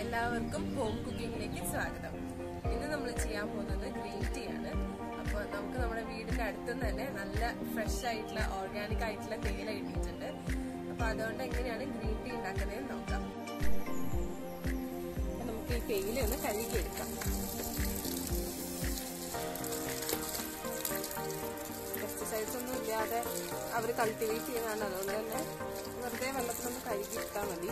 എല്ലാവർക്കും ഹോം കുക്കിങ്ങിലേക്ക് സ്വാഗതം ഇന്ന് നമ്മൾ ചെയ്യാൻ പോകുന്നത് ഗ്രീൻ ടീ ആണ് അപ്പോൾ നമുക്ക് നമ്മുടെ വീടിന്റെ അടുത്തുനിന്ന് തന്നെ നല്ല ഫ്രഷ് ആയിട്ടുള്ള ഓർഗാനിക് ആയിട്ടുള്ള തേയില കിട്ടിയിട്ടുണ്ട് അപ്പോൾ അതുകൊണ്ട് എങ്ങനെയാണ് ഗ്രീൻ ടീ ഉണ്ടാക്കുന്നതെന്ന് നോക്കാം അപ്പോൾ നമുക്ക് ഈ തേയില ഒന്ന് കഴുകിയെടുക്കാം പെസ്റ്റിസൈഡ്സ് ഒന്നും ഇല്ലാതെ അവർ കൾട്ടിവേറ്റ് ചെയ്യുന്നതാണ് അതുകൊണ്ട് തന്നെ വെറുതെ വെള്ളത്തിലൊന്ന് കഴുകിയിട്ടാൽ മതി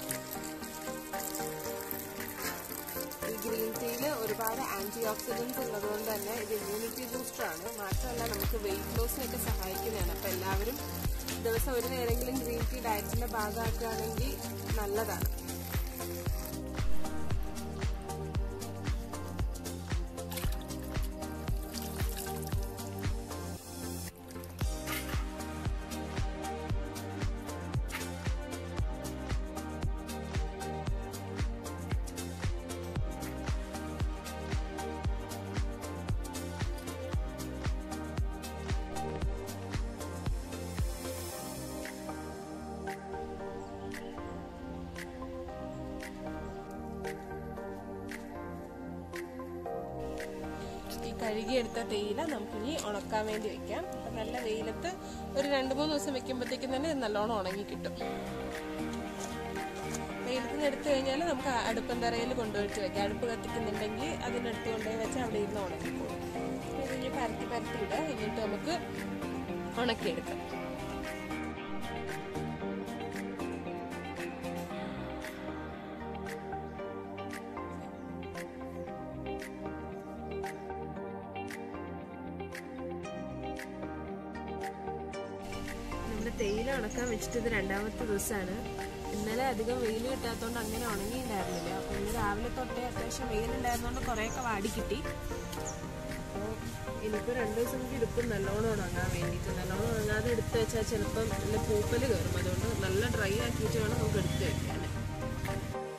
ഈ ഗ്രീൻ ടീയിൽ ഒരുപാട് ആന്റി ഓക്സിഡൻസ് ഉള്ളതുകൊണ്ട് തന്നെ ഇത് ഇമ്മ്യൂണിറ്റി ബൂസ്റ്റർ ആണ് മാത്രമല്ല നമുക്ക് വെയിറ്റ് ലോസിനൊക്കെ സഹായിക്കുന്നതാണ് അപ്പം എല്ലാവരും ദിവസം ഒരു നേരെങ്കിലും ഗ്രീൻ ടീ ഡയറ്റിന്റെ ഭാഗമാക്കുകയാണെങ്കിൽ നല്ലതാണ് ഈ കഴുകിയെടുത്ത തേയില നമുക്കിനി ഉണക്കാൻ വേണ്ടി വെക്കാം അപ്പം നല്ല വെയിലത്ത് ഒരു രണ്ട് മൂന്ന് ദിവസം വെക്കുമ്പോഴത്തേക്കും തന്നെ ഇത് നല്ലോണം ഉണങ്ങി കിട്ടും വെയിലത്ത് നിന്ന് എടുത്തു കഴിഞ്ഞാൽ നമുക്ക് അടുപ്പന്തറയിൽ കൊണ്ടുപോയിട്ട് വെക്കാം അടുപ്പ് കത്തിക്കുന്നുണ്ടെങ്കിൽ അതിനടുത്ത് കൊണ്ടുപോയി വെച്ചാൽ അവിടെ ഇരുന്ന് ഉണക്കിക്കോളും ഇത് ഇനി പരത്തി പരത്തി ഇടുക എന്നിട്ട് നമുക്ക് ഉണക്കിയെടുക്കാം നമ്മുടെ തേയില ഉണക്കാൻ വെച്ചിട്ട് ഇത് രണ്ടാമത്തെ ദിവസമാണ് ഇന്നലെ അധികം വെയിൽ കിട്ടാത്തതുകൊണ്ട് അങ്ങനെ ഉണങ്ങിയിട്ടുണ്ടായിരുന്നില്ല അപ്പോൾ ഇന്ന് രാവിലെ തൊട്ടേ അത്യാവശ്യം വെയിലുണ്ടായിരുന്നതുകൊണ്ട് കുറേയൊക്കെ വാടി കിട്ടി അപ്പോൾ ഇനിയിപ്പോൾ രണ്ട് ദിവസം കൂടി എടുക്കും നല്ലോണം ഉണങ്ങാൻ വേണ്ടിയിട്ട് നല്ലോണം ഉണങ്ങാതെ എടുത്ത് വെച്ചാൽ ചിലപ്പം നല്ല പൂപ്പൽ കയറും അതുകൊണ്ട് നല്ല ഡ്രൈ ആക്കിയിട്ട് വേണം നമുക്ക് എടുത്ത് വെക്കാൻ